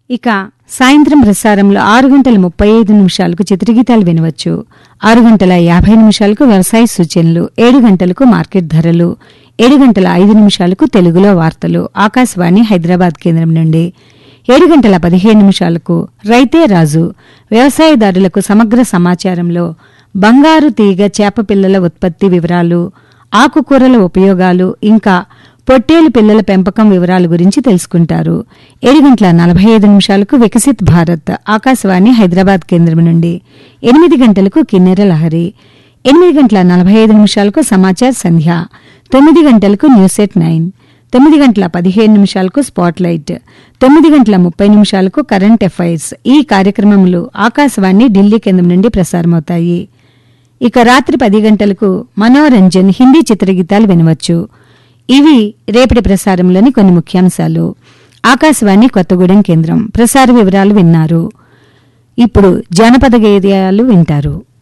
ఇక సాయంత్రం ప్రసారంలో ఆరు గంటల ముప్పై ఐదు నిమిషాలకు చిత్రగీతాలు వినవచ్చు ఆరు గంటల యాభై నిమిషాలకు వ్యవసాయ సూచనలు ఏడు గంటలకు మార్కెట్ ధరలు ఏడు గంటల ఐదు నిమిషాలకు తెలుగులో వార్తలు ఆకాశవాణి హైదరాబాద్ కేంద్రం నుండి ఏడు గంటల పదిహేను నిమిషాలకు రైతే రాజు వ్యవసాయదారులకు సమగ్ర సమాచారంలో బంగారు తీగ చేప పిల్లల ఉత్పత్తి వివరాలు ఆకుకూరల ఉపయోగాలు ఇంకా పొట్టేలు పిల్లల పెంపకం వివరాల గురించి తెలుసుకుంటారు ఏడు గంటల నలభై ఐదు నిమిషాలకు వికసిత్ భారత్ ఆకాశవాణి హైదరాబాద్ కేంద్రం నుండి ఎనిమిది గంటలకు కిన్నెర లహరి ఎనిమిది గంటల నలభై ఐదు నిమిషాలకు సమాచార్ సంధ్య తొమ్మిది గంటలకు న్యూస్ ఎట్ నైన్ తొమ్మిది గంటల పదిహేను నిమిషాలకు స్పాట్ లైట్ తొమ్మిది గంటల ముప్పై నిమిషాలకు కరెంట్ అఫైర్స్ ఈ కార్యక్రమములు ఆకాశవాణి ఢిల్లీ కేంద్రం నుండి ప్రసారమవుతాయి ఇక రాత్రి పది గంటలకు మనోరంజన్ హిందీ చిత్రగీతాలు వినవచ్చు ఇవి రేపటి ప్రసారంలోని కొన్ని ముఖ్యాంశాలు ఆకాశవాణి కొత్తగూడెం కేంద్రం ప్రసార వివరాలు విన్నారు ఇప్పుడు జానపద గేయాలు వింటారు